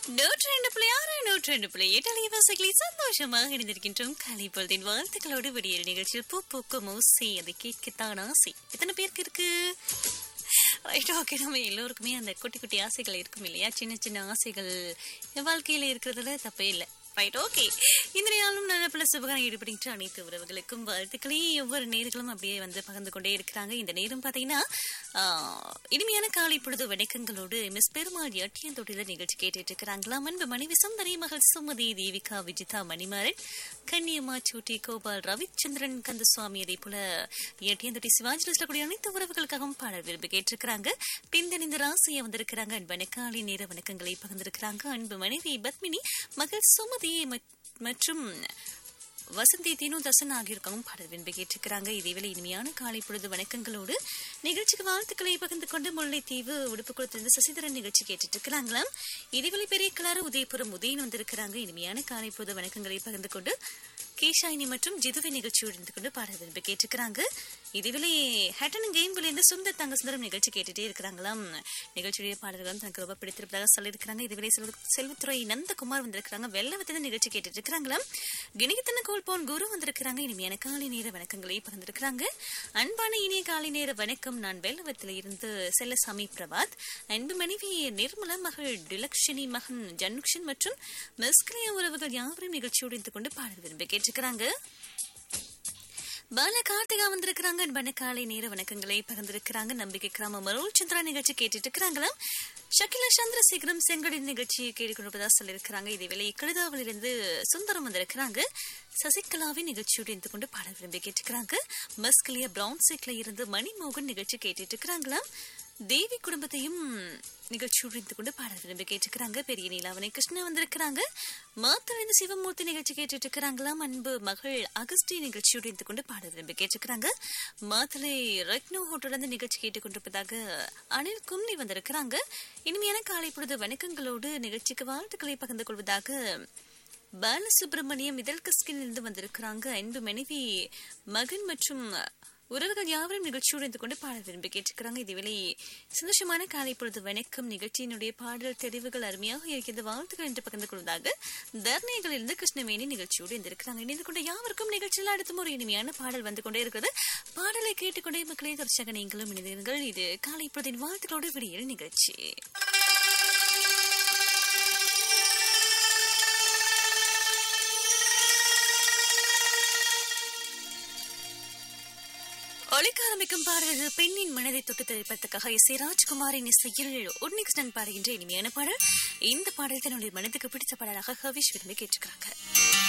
நூற்றி ரெண்டு புள்ளி ஆறு நூற்றி ரெண்டு புள்ளி எட்டு அலைவாசிகளை சந்தோஷமாக இணைந்திருக்கின்றோம் காலை பொழுதின் வாழ்த்துக்களோடு விடியல் நிகழ்ச்சியில் பூ பூக்கும் ஓசை அதை கேட்கத்தான் ஆசை எத்தனை பேருக்கு இருக்கு ரைட் ஓகே நம்ம எல்லோருக்குமே அந்த குட்டி குட்டி ஆசைகள் இருக்கும் இல்லையா சின்ன சின்ன ஆசைகள் என் வாழ்க்கையில இருக்கிறதுல தப்பே இல்லை ரைட் ஓகே இந்த நாளும் நல்ல பல சுபகாரம் ஈடுபடுகின்ற அனைத்து உறவுகளுக்கும் வாழ்த்துக்களே ஒவ்வொரு நேர்களும் அப்படியே வந்து பகிர்ந்து கொண்டே இருக்கிறாங்க இந்த நேரம் பார்த்தீங்கன்னா ஆஹ், இனிமையான காலை பொழுது வணக்கங்களோடு மிஸ் பெருமாள் எட்டியன் தொட்டில நிகழ்ச்சி கேட்டுட்டு இருக்கிறாங்களா அன்பு மனைவி சுந்தரி மகள் சுமதி தேவிகா விஜிதா மணிமாறன் கன்னியம்மா சூட்டி கோபால் ரவிச்சந்திரன் கந்தசுவாமி அதே போல எட்டியந்தொட்டி சிவாஜி லிஸ்ட்ல கூடிய அனைத்து உறவுகளுக்காகவும் பாடல் விரும்பி கேட்டிருக்கிறாங்க பின்தணிந்த ராசியை வந்திருக்கிறாங்க அன்பு காலை நேர வணக்கங்களை பகிர்ந்திருக்கிறாங்க அன்பு மனைவி பத்மினி மகள் சுமதி மற்- மற்றும் வசந்தி தீனு தசன் ஆகியோருக்காகவும் பாடல் விரும்பி கேட்டிருக்கிறாங்க இதேவேளை இனிமையான காலை பொழுது வணக்கங்களோடு நிகழ்ச்சிக்கு வாழ்த்துக்களை பகிர்ந்து கொண்டு முல்லைத்தீவு உடுப்பு கொடுத்திருந்து சசிதரன் நிகழ்ச்சி கேட்டுட்டு இருக்கிறாங்களாம் இதேவேளை பெரிய கிளாறு உதயபுரம் உதயன் வந்திருக்கிறாங்க இனிமையான காலை பொழுது வணக்கங்களை பகிர்ந்து கொண்டு கேஷாயினி மற்றும் ஜிதுவை நிகழ்ச்சியோடு இருந்து கொண்டு பாடல் விரும்பி கேட்டிருக்கிறாங்க இதுவேளை ஹேட்டன் கேம் இருந்து சுந்தர் தங்க சுந்தரம் நிகழ்ச்சி கேட்டுட்டே இருக்கிறாங்களாம் நிகழ்ச்சியுடைய பாடல்களும் தனக்கு ரொம்ப பிடித்திருப்பதாக சொல்லியிருக்கிறாங்க இதுவேளை செல்வ செல்வத்துறை நந்தகுமார் வந்திருக்கிறாங்க வெள்ளவத்தின நிகழ்ச்சி கேட்டுட்டு இருக்கிறாங்களாம் கிணிகத்தன கோல்போன் குரு வந்திருக்கிறாங்க இனிமையான காலை நேர வணக்கங்களை பகிர்ந்திருக்கிறாங்க அன்பான இனிய காலை நேர வணக்கம் நான் வெள்ளவத்தில் இருந்து செல்லசாமி பிரபாத் அன்பு மனைவி நிர்மலா மகள் டிலக்ஷினி மகன் ஜன்னுக்ஷன் மற்றும் மிஸ்கிரியா உறவுகள் யாவரையும் நிகழ்ச்சியோடு இருந்து கொண்டு பாடல் விரும்பி கேட்டிருக்கிறாங்க பால கார்த்திகா வந்திருக்கிறாங்க அன்பான காலை நேர வணக்கங்களை பகிர்ந்திருக்கிறாங்க நம்பிக்கை கிராம மரோல் சந்திரா நிகழ்ச்சி கேட்டுட்டு இருக்கிறாங்களாம் ஷக்கிலா சந்திரசேகரம் செங்கடி நிகழ்ச்சி கேட்டுக்கொண்டிருப்பதா சொல்லியிருக்கிறாங்க இதேவேளை கழுதாவில் இருந்து சுந்தரம் வந்திருக்கிறாங்க சசிகலாவின் நிகழ்ச்சியோடு இருந்து கொண்டு பாடல் விரும்பி கேட்டுக்கிறாங்க மஸ்கலியா பிரவுன் சீட்ல இருந்து மணிமோகன் நிகழ்ச்சி கேட்டுட்டு இருக்கிறாங்களாம் தேவி குடும்பத்தையும் நிகழ்ச்சியோடு இருந்து கொண்டு பாடல் விரும்பி கேட்டுக்கிறாங்க பெரிய நீலாவணி கிருஷ்ணா வந்திருக்கிறாங்க மாத்தழிந்து சிவமூர்த்தி நிகழ்ச்சி கேட்டுட்டு இருக்கிறாங்களாம் அன்பு மகள் அகஸ்டி நிகழ்ச்சியோடு இருந்து கொண்டு பாடல் விரும்பி கேட்டிருக்கிறாங்க மாத்தலை ரத்னோ ஹோட்டல் நிகழ்ச்சி கேட்டுக்கொண்டிருப்பதாக அனில் கும்னி வந்திருக்கிறாங்க இனிமையான காலை பொழுது வணக்கங்களோடு நிகழ்ச்சிக்கு வாழ்த்துக்களை பகிர்ந்து கொள்வதாக பாலசுப்ரமணியம் இதழ் கஸ்கிலிருந்து வந்திருக்கிறாங்க அன்பு மனைவி மகன் மற்றும் உறவுகள் யாவரும் நிகழ்ச்சியோடு இருந்து கொண்டு பாடல் விரும்பி கேட்டிருக்கிறாங்க இதுவேளை சந்தோஷமான காலை பொழுது வணக்கம் நிகழ்ச்சியினுடைய பாடல் தெரிவுகள் அருமையாக இருக்கிறது வாழ்த்துக்கள் என்று பகிர்ந்து கொள்வதாக தர்ணிகளில் இருந்து கிருஷ்ணவேணி நிகழ்ச்சியோடு இருந்திருக்கிறாங்க இணைந்து கொண்ட யாவருக்கும் நிகழ்ச்சியில் அடுத்தும் ஒரு இனிமையான பாடல் வந்து கொண்டே இருக்கிறது பாடலை கேட்டுக்கொண்டே மக்களே தொடர்ச்சியாக நீங்களும் இணைந்தீர்கள் இது காலை பொழுதின் வாழ்த்துக்களோடு விடியல் நிகழ்ச்சி ஒழிக்க ஆரம்பிக்கும் பாடல் பெண்ணின் மனதை தொட்டு திரைப்படத்துக்காக எஸ் ஏ ராஜ்குமாரின் இசையில் உன்னிகிருஷ்ணன் பாடுகின்ற இனிமையான பாடல் இந்த பாடல் தன்னுடைய மனதுக்கு பிடித்த பாடலாக ஹவிஷ் விரும்பி கேட்டிருக்கிறாங்க